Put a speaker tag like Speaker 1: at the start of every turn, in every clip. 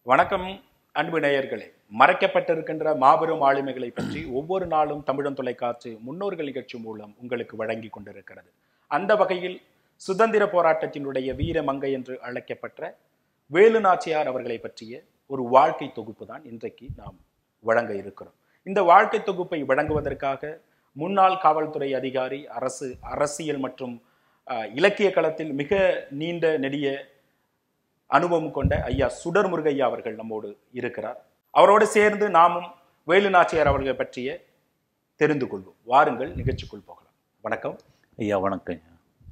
Speaker 1: வணக்கம் அன்பு நேயர்களே மறைக்கப்பட்டிருக்கின்ற மாபெரும் ஆளுமைகளை பற்றி ஒவ்வொரு நாளும் தமிழன் தொலைக்காட்சி முன்னோர்கள் நிகழ்ச்சி மூலம் உங்களுக்கு வழங்கி கொண்டிருக்கிறது அந்த வகையில் சுதந்திர போராட்டத்தினுடைய வீர மங்கை என்று அழைக்கப்பட்ட வேலு நாச்சியார் அவர்களை பற்றிய ஒரு வாழ்க்கை தொகுப்பு தான் இன்றைக்கு நாம் வழங்க இருக்கிறோம் இந்த வாழ்க்கை தொகுப்பை வழங்குவதற்காக முன்னாள் காவல்துறை அதிகாரி அரசு அரசியல் மற்றும் அஹ், இலக்கிய களத்தில் மிக நீண்ட நெடிய அனுபவம் கொண்ட ஐயா சுடர் முருகையா அவர்கள் நம்மோடு இருக்கிறார் அவரோடு சேர்ந்து நாமும் வேலு நாச்சியார் அவர்களை பற்றிய தெரிந்து கொள்வோம் வாருங்கள் நிகழ்ச்சிக்குள் போகலாம் வணக்கம்
Speaker 2: ஐயா வணக்கம்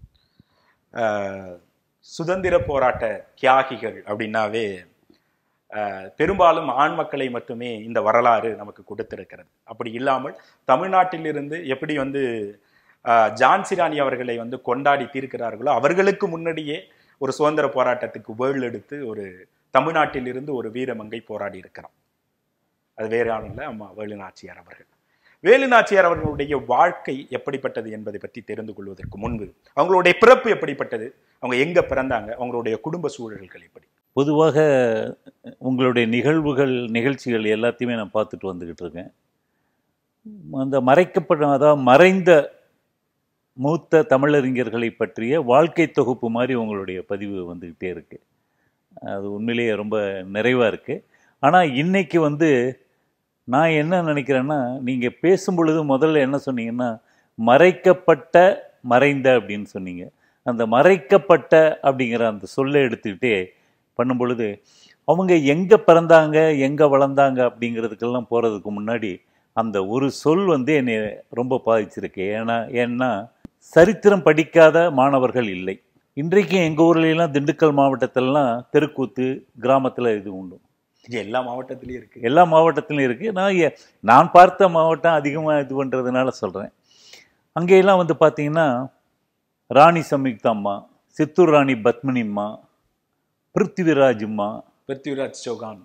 Speaker 1: அஹ், சுதந்திர போராட்ட தியாகிகள் அப்படின்னாவே அஹ், பெரும்பாலும் ஆண் மக்களை மட்டுமே இந்த வரலாறு நமக்கு கொடுத்திருக்கிறது அப்படி இல்லாமல் தமிழ்நாட்டிலிருந்து எப்படி வந்து அஹ், ஜான்சி ராணி அவர்களை வந்து கொண்டாடி தீர்க்கிறார்களோ அவர்களுக்கு முன்னாடியே ஒரு சுதந்திர போராட்டத்துக்கு வேள் எடுத்து ஒரு தமிழ்நாட்டிலிருந்து ஒரு வீரமங்கை போராடி இருக்கிறான் அது வேற யாரும் இல்லை அம்மா வேலு நாச்சியார் அவர்கள் வேலு நாச்சியார் அவர்களுடைய வாழ்க்கை எப்படிப்பட்டது என்பதை பற்றி தெரிந்து கொள்வதற்கு முன்பு அவங்களுடைய பிறப்பு எப்படிப்பட்டது அவங்க எங்க பிறந்தாங்க அவங்களுடைய குடும்ப சூழல்கள் எப்படி
Speaker 2: பொதுவாக உங்களுடைய நிகழ்வுகள் நிகழ்ச்சிகள் எல்லாத்தையுமே நான் பார்த்துட்டு வந்துக்கிட்டு இருக்கேன் அந்த மறைக்கப்பட்ட அதாவது மறைந்த மூத்த தமிழறிஞர்களை பற்றிய வாழ்க்கை தொகுப்பு மாதிரி உங்களுடைய பதிவு வந்துக்கிட்டே இருக்கு அது உண்மையிலேயே ரொம்ப நிறைவாக இருக்குது ஆனால் இன்னைக்கு வந்து நான் என்ன நினைக்கிறேன்னா நீங்கள் பேசும் பொழுது முதல்ல என்ன சொன்னீங்கன்னா மறைக்கப்பட்ட மறைந்த அப்படின்னு சொன்னீங்க அந்த மறைக்கப்பட்ட அப்படிங்கிற அந்த சொல்லை எடுத்துக்கிட்டே பண்ணும் பொழுது அவங்க எங்கே பிறந்தாங்க எங்கே வளர்ந்தாங்க அப்படிங்கிறதுக்கெல்லாம் போகிறதுக்கு முன்னாடி அந்த ஒரு சொல் வந்து என்னை ரொம்ப பாதிச்சிருக்கு ஏன்னா ஏன்னா சரித்திரம் படிக்காத மாணவர்கள் இல்லை இன்றைக்கு எங்கள் ஊர்லலாம் திண்டுக்கல் மாவட்டத்திலலாம் தெருக்கூத்து கிராமத்தில் இது உண்டு
Speaker 1: இது எல்லா மாவட்டத்திலயும் இருக்கு
Speaker 2: எல்லா மாவட்டத்திலும் இருக்குது நான் எ- நான் பார்த்த மாவட்டம் அதிகமாக இது பண்ணுறதுனால சொல்கிறேன் அங்கேயெல்லாம் வந்து பார்த்தீங்கன்னா ராணி சம்யுக்தா அம்மா சித்தூர் ராணி பத்மினி அம்மா பிருத்திவிராஜ் அம்மா
Speaker 1: பிருத்திவிராஜ் சௌகான்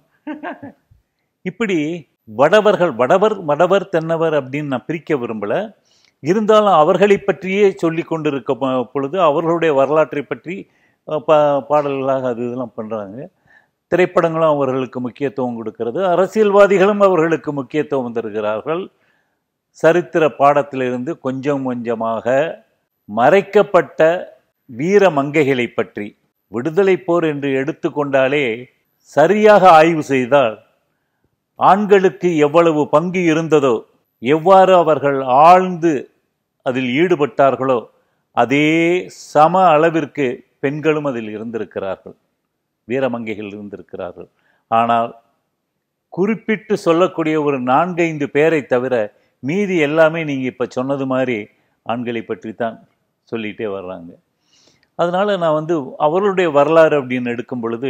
Speaker 2: இப்படி வடவர்கள் வடவர் வடவர் தென்னவர் அப்படின்னு நான் பிரிக்க விரும்பல இருந்தாலும் அவர்களை பற்றியே சொல்லி கொண்டிருக்க ப- பொழுது அவர்களுடைய வரலாற்றை பற்றி அஹ், பா பாடல்களாக அது இதெல்லாம் பண்ணுறாங்க திரைப்படங்களும் அவர்களுக்கு முக்கியத்துவம் கொடுக்கிறது அரசியல்வாதிகளும் அவர்களுக்கு முக்கியத்துவம் தருகிறார்கள் சரித்திர பாடத்திலிருந்து கொஞ்சம் கொஞ்சமாக மறைக்கப்பட்ட வீர மங்கைகளை பற்றி விடுதலை போர் என்று எடுத்துக்கொண்டாலே சரியாக ஆய்வு செய்தால் ஆண்களுக்கு எவ்வளவு பங்கு இருந்ததோ எவ்வாறு அவர்கள் ஆழ்ந்து அதில் ஈடுபட்டார்களோ அதே சம அளவிற்கு பெண்களும் அதில் இருந்திருக்கிறார்கள் வீரமங்கைகள் இருந்திருக்கிறார்கள் ஆனால் குறிப்பிட்டு சொல்லக்கூடிய ஒரு நான்கைந்து பேரை தவிர மீதி எல்லாமே நீங்கள் இப்போ சொன்னது மாதிரி ஆண்களை பற்றி தான் சொல்லிகிட்டே வர்றாங்க அதனால் நான் வந்து அவர்களுடைய வரலாறு அப்படின்னு எடுக்கும் பொழுது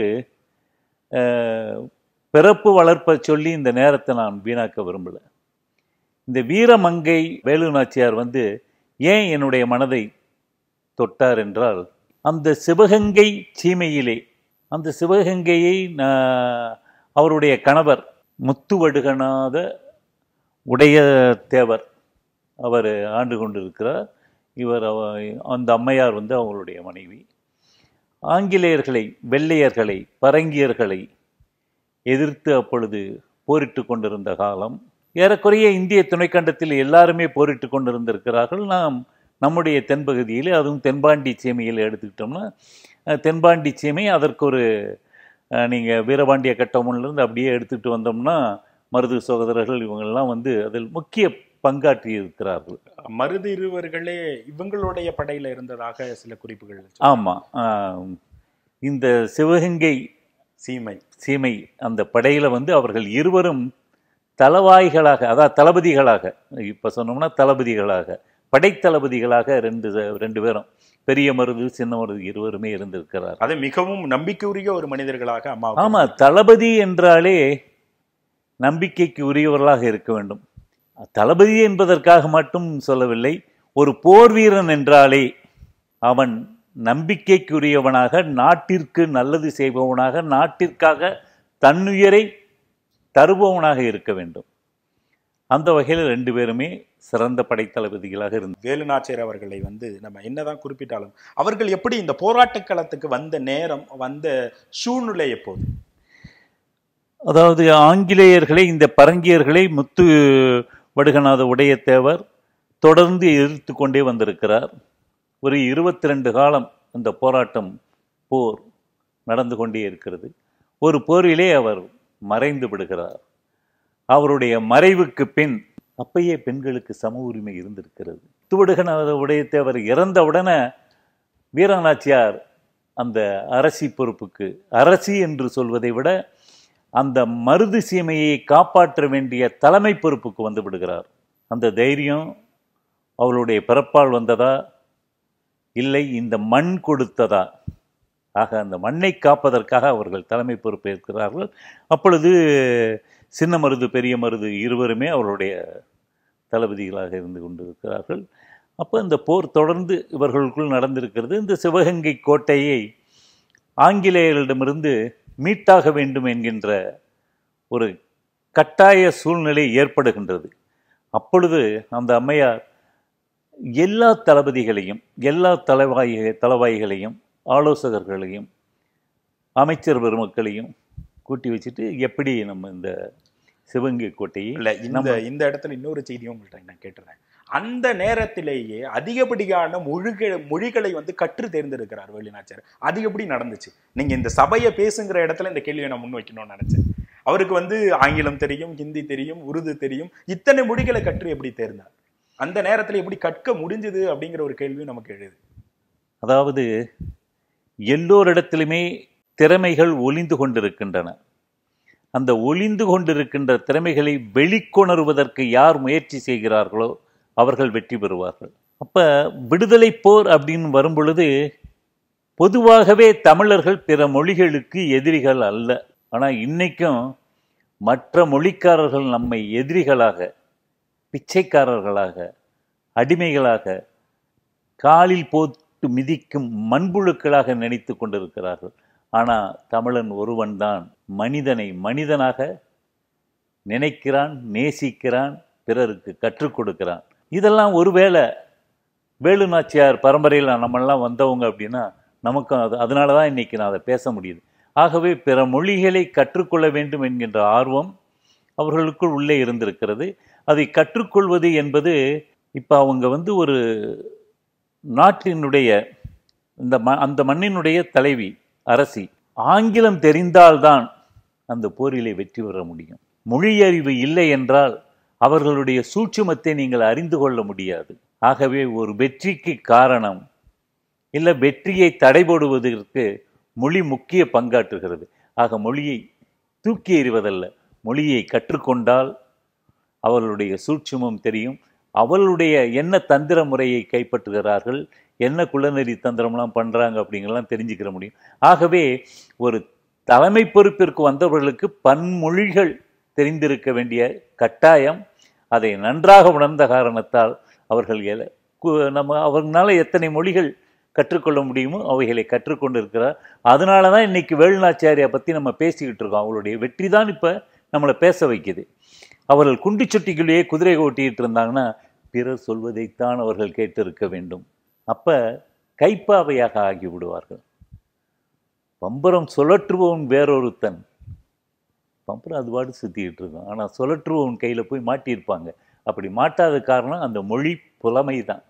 Speaker 2: அஹ், பிறப்பு வளர்ப்பை சொல்லி இந்த நேரத்தை நான் வீணாக்க விரும்பல இந்த வீரமங்கை வேலு நாச்சியார் வந்து ஏன் என்னுடைய மனதை தொட்டார் என்றால் அந்த சிவகங்கை சீமையிலே அந்த சிவகங்கையை நான் அவருடைய கணவர் முத்துவடுகநாத உடைய தேவர் அவர் ஆண்டு கொண்டிருக்கிறார் இவர் அவ அந்த அம்மையார் வந்து அவங்களுடைய மனைவி ஆங்கிலேயர்களை வெள்ளையர்களை பரங்கியர்களை எதிர்த்து அப்பொழுது போரிட்டு கொண்டிருந்த காலம் ஏறக்குறைய இந்திய துணைக்கண்டத்தில் எல்லாருமே போரிட்டு கொண்டிருந்திருக்கிறார்கள் நாம் நம்முடைய தென்பகுதியில் அதுவும் தென்பாண்டி சீமையில் எடுத்துக்கிட்டோம்னா அஹ், தென்பாண்டி சீமை அதற்கு ஒரு நீங்கள் வீரபாண்டிய கட்டமன்லேருந்து அப்படியே எடுத்துக்கிட்டு வந்தோம்னா மருது சகோதரர்கள் இவங்கெல்லாம் வந்து அதில் முக்கிய பங்காற்றி இருக்கிறார்கள்
Speaker 1: மருது இருவர்களே இவங்களுடைய படையில இருந்ததாக சில குறிப்புகள்
Speaker 2: ஆமாம் இந்த சிவகங்கை
Speaker 1: சீமை
Speaker 2: சீமை அந்த படையில் வந்து அவர்கள் இருவரும் தளவாய்களாக அதாவது தளபதிகளாக இப்போ சொன்னோம்னா தளபதிகளாக படைத்தளபதிகளாக ரெண்டு ரெண்டு பேரும் பெரிய மருது சின்ன மருது இருவருமே இருந்திருக்கிறார்
Speaker 1: அது மிகவும் நம்பிக்கையுரிய ஒரு மனிதர்களாக அம்மா
Speaker 2: ஆமா தளபதி என்றாலே நம்பிக்கைக்கு உரியவர்களாக இருக்க வேண்டும் தளபதி என்பதற்காக மட்டும் சொல்லவில்லை ஒரு போர் வீரன் என்றாலே அவன் நம்பிக்கைக்குரியவனாக நாட்டிற்கு நல்லது செய்பவனாக நாட்டிற்காக தன்னுயிரை தருபவனாக இருக்க வேண்டும் அந்த வகையில் ரெண்டு பேருமே சிறந்த படைத்தளபதிகளாக இருந்தார்
Speaker 1: வேலு நாச்சியார் அவர்களை வந்து நம்ம என்னதான் குறிப்பிட்டாலும் அவர்கள் எப்படி இந்த போராட்ட களத்துக்கு வந்த நேரம் வந்த சூழ்நிலை எப்போது
Speaker 2: அதாவது ஆங்கிலேயர்களை இந்த பரங்கியர்களை முத்து வடுகநாத உடையத்தேவர் தொடர்ந்து எதிர்த்து கொண்டே வந்திருக்கிறார் ஒரு இருபத்தி ரெண்டு காலம் அந்த போராட்டம் போர் நடந்து கொண்டே இருக்கிறது ஒரு போரிலே அவர் மறைந்து விடுகிறார் அவருடைய மறைவுக்கு பின் அப்பயே பெண்களுக்கு சம உரிமை இருந்திருக்கிறது துவடுகநாத உடையத்தேவர் இறந்தவுடனே வீரநாச்சியார் அந்த அரசி பொறுப்புக்கு அரசி என்று சொல்வதை விட அந்த மருது சீமையை காப்பாற்ற வேண்டிய தலைமை பொறுப்புக்கு வந்து விடுகிறார் அந்த தைரியம் அவளுடைய பிறப்பால் வந்ததா இல்லை இந்த மண் கொடுத்ததா ஆக அந்த மண்ணை காப்பதற்காக அவர்கள் தலைமை பொறுப்பேற்கிறார்கள் அப்பொழுது சின்ன மருது பெரிய மருது இருவருமே அவருடைய தளபதிகளாக இருந்து கொண்டிருக்கிறார்கள் அப்போ இந்த போர் தொடர்ந்து இவர்களுக்குள் நடந்திருக்கிறது இந்த சிவகங்கை கோட்டையை ஆங்கிலேயர்களிடமிருந்து மீட்டாக வேண்டும் என்கின்ற ஒரு கட்டாய சூழ்நிலை ஏற்படுகின்றது அப்பொழுது அந்த அம்மையார் எல்லா தளபதிகளையும் எல்லா தலைவாய் தளவாய்களையும் ஆலோசகர்களையும் அமைச்சர் பெருமக்களையும் கூட்டி வச்சுட்டு எப்படி நம்ம இந்த சிவகங்கை கோட்டையை
Speaker 1: இல்ல இந்த இந்த இடத்துல இன்னொரு செய்தியும் உங்கள்கிட்ட நான் கேட்டுறேன் அந்த நேரத்திலேயே அதிகப்படியான மொழிகள் மொழிகளை வந்து கற்று தேர்ந்தெடுக்கிறார் வேலுநாச்சியார் அது எப்படி நடந்துச்சு நீங்க இந்த சபையை பேசுங்கிற இடத்துல இந்த கேள்வியை நான் முன் வைக்கணும்னு நினைச்சேன் அவருக்கு வந்து ஆங்கிலம் தெரியும் ஹிந்தி தெரியும் உருது தெரியும் இத்தனை மொழிகளை கற்று எப்படி தேர்ந்தார் அந்த நேரத்துல எப்படி கற்க முடிஞ்சது அப்படிங்கிற ஒரு கேள்வியும் நமக்கு எழுது
Speaker 2: அதாவது எல்லோரிடத்திலுமே திறமைகள் ஒளிந்து கொண்டிருக்கின்றன அந்த ஒளிந்து கொண்டிருக்கின்ற திறமைகளை வெளிக்கொணர்வதற்கு யார் முயற்சி செய்கிறார்களோ அவர்கள் வெற்றி பெறுவார்கள் அப்ப விடுதலை போர் அப்படின்னு வரும்பொழுது பொதுவாகவே தமிழர்கள் பிற மொழிகளுக்கு எதிரிகள் அல்ல ஆனா இன்னைக்கும் மற்ற மொழிக்காரர்கள் நம்மை எதிரிகளாக பிச்சைக்காரர்களாக அடிமைகளாக காலில் போட்டு மிதிக்கும் மண்புழுக்களாக நினைத்து கொண்டிருக்கிறார்கள் ஆனால் தமிழன் ஒருவன்தான் மனிதனை மனிதனாக நினைக்கிறான் நேசிக்கிறான் பிறருக்கு கற்றுக் கொடுக்கிறான் இதெல்லாம் ஒருவேளை வேலு நாச்சியார் பரம்பரையில் நம்மெல்லாம் வந்தவங்க அப்படின்னா நமக்கும் அது அதனால தான் இன்னைக்கு நான் அதை பேச முடியுது ஆகவே பிற மொழிகளை கற்றுக்கொள்ள வேண்டும் என்கின்ற ஆர்வம் அவர்களுக்குள் உள்ளே இருந்திருக்கிறது அதை கற்றுக்கொள்வது என்பது இப்போ அவங்க வந்து ஒரு நாட்டினுடைய இந்த ம அந்த மண்ணினுடைய தலைவி அரசி ஆங்கிலம் தெரிந்தால்தான் அந்த போரிலே வெற்றி பெற முடியும் மொழி அறிவு இல்லை என்றால் அவர்களுடைய சூட்சுமத்தை நீங்கள் அறிந்து கொள்ள முடியாது ஆகவே ஒரு வெற்றிக்கு காரணம் இல்லை வெற்றியை தடைபடுவதற்கு மொழி முக்கிய பங்காற்றுகிறது ஆக மொழியை தூக்கி எறிவதல்ல மொழியை கற்றுக்கொண்டால் அவர்களுடைய சூட்சுமம் தெரியும் அவளுடைய என்ன தந்திர முறையை கைப்பற்றுகிறார்கள் என்ன குலநெறி தந்திரம்லாம் பண்ணுறாங்க அப்படிங்கிறலாம் தெரிஞ்சுக்கிற முடியும் ஆகவே ஒரு தலைமை பொறுப்பிற்கு வந்தவர்களுக்கு பன்மொழிகள் தெரிந்திருக்க வேண்டிய கட்டாயம் அதை நன்றாக உணர்ந்த காரணத்தால் அவர்கள் எல- கு- நம்ம அவர்களால எத்தனை மொழிகள் கற்றுக்கொள்ள முடியுமோ அவைகளை கற்றுக்கொண்டு இருக்கிறார் அதனால தான் இன்னைக்கு வேலுநாச்சியாரியை பற்றி நம்ம பேசிக்கிட்டு இருக்கோம் அவங்களுடைய வெற்றி தான் இப்போ நம்மளை பேச வைக்குது அவர்கள் குண்டு சுட்டிக்குள்ளேயே குதிரை ஓட்டிட்டு இருந்தாங்கன்னா பிறர் சொல்வதைத்தான் அவர்கள் கேட்டு இருக்க வேண்டும் அப்ப கைப்பாவையாக ஆகி விடுவார்கள் பம்பரம் சுழற்றுபவன் வேறொருத்தன் பம்பரம் அது பாட்டு சுத்திக்கிட்டு இருக்கும் ஆனா சுழற்றுபவன் கையில போய் மாட்டியிருப்பாங்க அப்படி மாட்டாத காரணம் அந்த மொழி புலமை தான்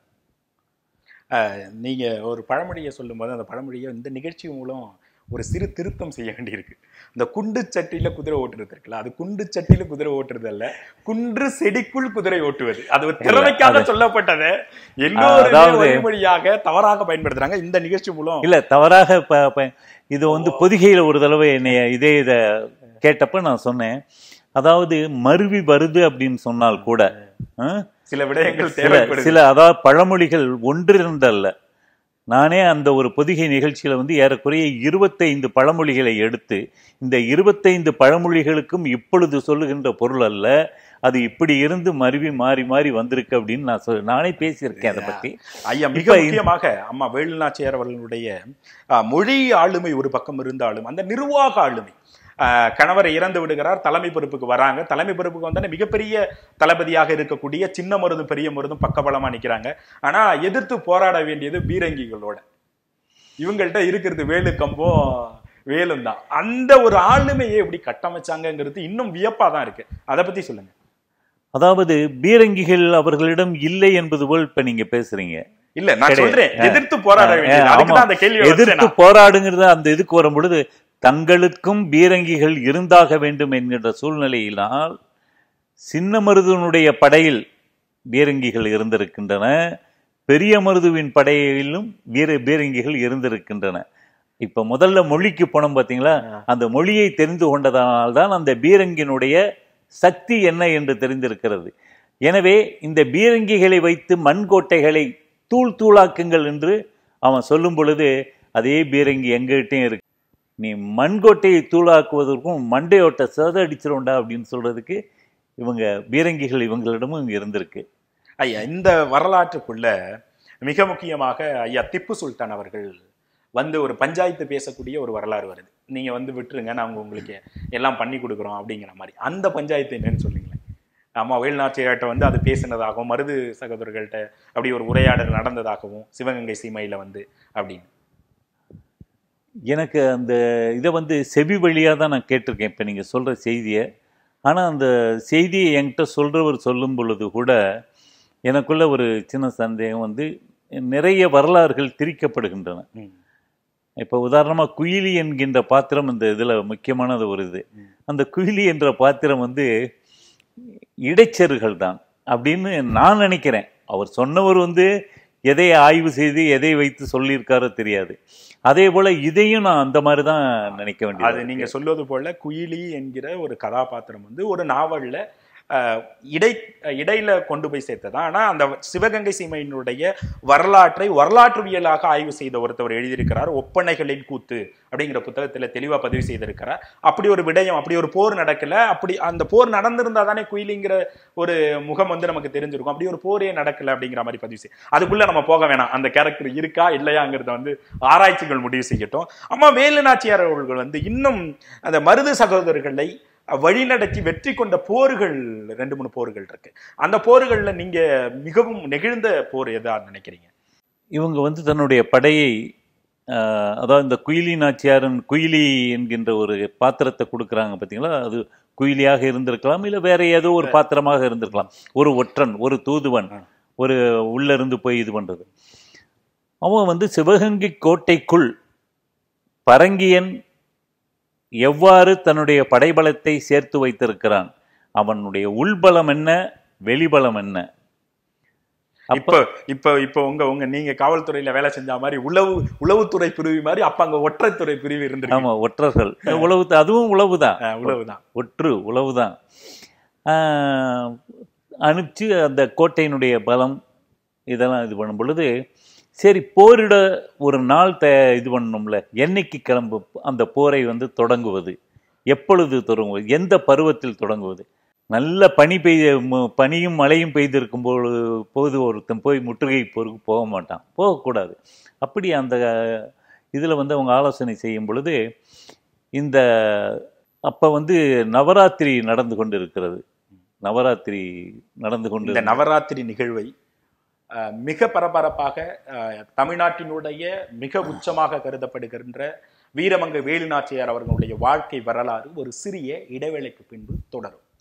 Speaker 1: நீங்க ஒரு பழமொழியை சொல்லும்போது அந்த பழமொழியை இந்த நிகழ்ச்சி மூலம் ஒரு சிறு திருத்தம் செய்ய வேண்டியிருக்கு இந்த குண்டு சட்டியில குதிரை ஓட்டுறது இருக்குல்ல அது குண்டு சட்டியில குதிரை ஓட்டுறது அல்ல குன்று செடிக்குள் குதிரை ஓட்டுவது அது ஒரு திறமைக்காக
Speaker 2: அது-
Speaker 1: சொல்லப்பட்டது எல்லோருமே
Speaker 2: அதாவது-
Speaker 1: ஒரே மொழியாக தவறாக பயன்படுத்துறாங்க இந்த நிகழ்ச்சி மூலம்
Speaker 2: இல்ல தவறாக ப- ப- இது வந்து பொதிகையில ஒரு தடவை என்னைய இதே இத கேட்டப்ப நான் சொன்னேன் அதாவது மருவி வருது அப்படின்னு சொன்னால் கூட ஆ?
Speaker 1: சில விடயங்கள்
Speaker 2: சில
Speaker 1: தேவைப்படுது
Speaker 2: சில அதாவது பழமொழிகள் ஒன்றிரண்டு அல்ல நானே அந்த ஒரு பொதிகை நிகழ்ச்சியில வந்து ஏறக்குறைய இருபத்தைந்து பழமொழிகளை எடுத்து இந்த இருபத்தைந்து பழமொழிகளுக்கும் இப்பொழுது சொல்லுகின்ற பொருள் அல்ல அது இப்படி இருந்து மருவி மாறி மாறி வந்திருக்கு அப்படின்னு நான் சொல் நானே பேசியிருக்கேன் அதை பத்தி
Speaker 1: ஐயா மிக
Speaker 2: இப்ப இந்த-
Speaker 1: முக்கியமாக அம்மா வேலுநாச்சியார் அவர்களுடைய ஆ, மொழி ஆளுமை ஒரு பக்கம் இருந்தாலும் அந்த நிர்வாக ஆளுமை ஆ, கணவர் இறந்து விடுகிறார் தலைமை பொறுப்புக்கு வராங்க தலைமை பொறுப்புக்கு வந்தோடனே மிகப்பெரிய தளபதியாக இருக்கக்கூடிய சின்ன மருதும் பெரிய மருதும் பக்கபலமா நிக்கிறாங்க ஆனா எதிர்த்து போராட வேண்டியது பீரங்கிகளோட இவங்கள்ட்ட இருக்கிறது வேலு கம்பம் வேலும் தான் அந்த ஒரு ஆளுமையை எப்படி கட்டமைச்சாங்கங்கிறது இன்னும் வியப்பா தான் இருக்கு அதை பத்தி சொல்லுங்க
Speaker 2: அதாவது பீரங்கிகள் அவர்களிடம் இல்லை என்பது போல் இப்ப நீங்க பேசுறீங்க
Speaker 1: இல்ல நான்
Speaker 2: கிடையாது.
Speaker 1: சொல்றேன் எதிர்த்து போராட வேண்டியது
Speaker 2: ஆமா.
Speaker 1: அதுக்கு தான் அந்த கேள்வி
Speaker 2: எதிர்த்து போராடுங்கிறது அந்த இதுக்கு வரும் பொழுது தங்களுக்கும் பீரங்கிகள் இருந்தாக வேண்டும் என்கின்ற சூழ்நிலையினால் சின்ன மருதுனுடைய படையில் பீரங்கிகள் இருந்திருக்கின்றன பெரிய மருதுவின் படையிலும் வீர பீரங்கிகள் இருந்திருக்கின்றன இப்ப முதல்ல மொழிக்கு போனோம் பாத்தீங்களா அந்த மொழியை தெரிந்து கொண்டதனால்தான் அந்த பீரங்கினுடைய சக்தி என்ன என்று தெரிந்திருக்கிறது எனவே இந்த பீரங்கிகளை வைத்து மண்கோட்டைகளை தூள் தூளாக்குங்கள் என்று அவன் சொல்லும் பொழுது அதே பீரங்கி எங்ககிட்டயும் இருக்கு நீ மண்கோட்டையை தூளாக்குவதற்கும் மண்டையோட்ட சத அடிச்சிரும்டா அப்படின்னு சொல்றதுக்கு இவங்க பீரங்கிகள் இவங்களிடமும் இருந்திருக்கு
Speaker 1: ஐயா இந்த வரலாற்றுக்குள்ள மிக முக்கியமாக ஐயா திப்பு சுல்தான் அவர்கள் வந்து ஒரு பஞ்சாயத்து பேசக்கூடிய ஒரு வரலாறு வருது நீங்க வந்து விட்டுருங்க நாங்க உங்களுக்கு எல்லாம் பண்ணி கொடுக்குறோம் அப்படிங்கிற மாதிரி அந்த பஞ்சாயத்து என்னன்னு சொல்லுங்களேன் ஆமா வேலுநாச்சியார்ட்ட வந்து அது பேசினதாகவும் மருது சகோதரர்கள்ட்ட அப்படி ஒரு உரையாடல் நடந்ததாகவும் சிவகங்கை சீமையில வந்து அப்படின்னு
Speaker 2: எனக்கு அந்த இதை வந்து செவி வழியாக தான் நான் கேட்டிருக்கேன் இப்போ நீங்கள் சொல்கிற செய்தியை ஆனால் அந்த செய்தியை என்கிட்ட சொல்கிறவர் சொல்லும் பொழுது கூட எனக்குள்ள ஒரு சின்ன சந்தேகம் வந்து நிறைய வரலாறுகள் திரிக்கப்படுகின்றன
Speaker 1: ம்.
Speaker 2: இப்போ உதாரணமாக குயிலி என்கின்ற பாத்திரம் இந்த இதில் முக்கியமானது ஒரு இது
Speaker 1: ம்.
Speaker 2: அந்த குயிலி என்ற பாத்திரம் வந்து இடைச்செருகள் தான் அப்படின்னு நான் நினைக்கிறேன் அவர் சொன்னவர் வந்து எதை ஆய்வு செய்து எதை வைத்து சொல்லியிருக்காரோ தெரியாது அதே போல இதையும் நான் அந்த மாதிரி தான் நினைக்க
Speaker 1: அது
Speaker 2: வேண்டியது
Speaker 1: நீங்க சொல்வது போல குயிலி என்கிற ஒரு கதாபாத்திரம் வந்து ஒரு நாவல்ல அஹ், இடை இடையில கொண்டு போய் சேர்த்தது ஆனா அந்த சிவகங்கை சீமையினுடைய வரலாற்றை வரலாற்றுவியலாக ஆய்வு செய்த ஒருத்தவர் எழுதியிருக்கிறார் ஒப்பனைகளின் கூத்து அப்படிங்கிற புத்தகத்துல தெளிவா பதிவு செய்திருக்கிறார் அப்படி ஒரு விடயம் அப்படி ஒரு போர் நடக்கல அப்படி அந்த போர் நடந்திருந்தா தானே குயிலிங்கிற ஒரு முகம் வந்து நமக்கு தெரிஞ்சிருக்கும் அப்படி ஒரு போரே நடக்கல அப்படிங்கிற மாதிரி பதிவு செய் அதுக்குள்ள நம்ம போக வேணாம் அந்த கேரக்டர் இருக்கா இல்லையாங்கிறத வந்து ஆராய்ச்சிகள் முடிவு செய்யட்டும் அம்மா வேலு நாச்சியார் அவர்கள் வந்து இன்னும் அந்த மருது சகோதரர்களை வழிநடத்தி வெற்றி கொண்ட போர்கள் ரெண்டு மூணு போர்கள் இருக்கு அந்த போர்கள்ல நீங்க மிகவும் நெகிழ்ந்த போர் எதா நினைக்கிறீங்க
Speaker 2: இவங்க வந்து தன்னுடைய படையை ஆஹ், அதாவது இந்த குயிலி நாச்சியாரன் குயிலி என்கின்ற ஒரு பாத்திரத்தை கொடுக்குறாங்க பார்த்தீங்களா அது குயிலியாக இருந்திருக்கலாம் இல்லை வேற ஏதோ ஒரு பாத்திரமாக இருந்திருக்கலாம் ஒரு ஒற்றன் ஒரு தூதுவன்
Speaker 1: ஆ.
Speaker 2: ஒரு உள்ள இருந்து போய் இது பண்றது அவன் வந்து சிவகங்கை கோட்டைக்குள் பரங்கியன் எவ்வாறு தன்னுடைய படைபலத்தை சேர்த்து வைத்திருக்கிறான் அவனுடைய உள்பலம் என்ன வெளிபலம் என்ன அப்ப
Speaker 1: இப்ப இப்ப இப்ப உங்க உங்க நீங்க காவல்துறையில வேலை செஞ்ச மாதிரி உளவு உளவுத்துறை பிரிவு மாதிரி அப்ப அங்க ஒற்றைத்துறை பிரிவு இருந்திருக்கு
Speaker 2: ஆமா ஒற்றர்கள் உளவு அதுவும் உளவுதான்
Speaker 1: அஹ், உளவுதான்
Speaker 2: ஒற்று உளவுதான் ஆஹ், அனுப்பிச்சு அந்த கோட்டையினுடைய பலம் இதெல்லாம் இது பண்ணும் பொழுது சரி போரிட ஒரு நாள் த இது பண்ணணும்ல என்னைக்கு கிளம்பு அந்த போரை வந்து தொடங்குவது எப்பொழுது தொடங்குவது எந்த பருவத்தில் தொடங்குவது நல்ல பனி பெய்ய ம- பனியும் மழையும் பெய்திருக்கும் போது போது ஒருத்தன் போய் முற்றுகை போருக்கு போக மாட்டான் போகக்கூடாது அப்படி அந்த இதில் வந்து அவங்க ஆலோசனை செய்யும் பொழுது இந்த அப்போ வந்து நவராத்திரி நடந்து கொண்டு இருக்கிறது நவராத்திரி நடந்து கொண்டு
Speaker 1: இந்த நவராத்திரி நிகழ்வை அஹ், மிக பரபரப்பாக அஹ், தமிழ்நாட்டினுடைய மிக உச்சமாக கருதப்படுகின்ற வீரமங்கை வேலுநாச்சியார் அவர்களுடைய வாழ்க்கை வரலாறு ஒரு சிறிய இடைவேளைக்கு பின்பு தொடரும்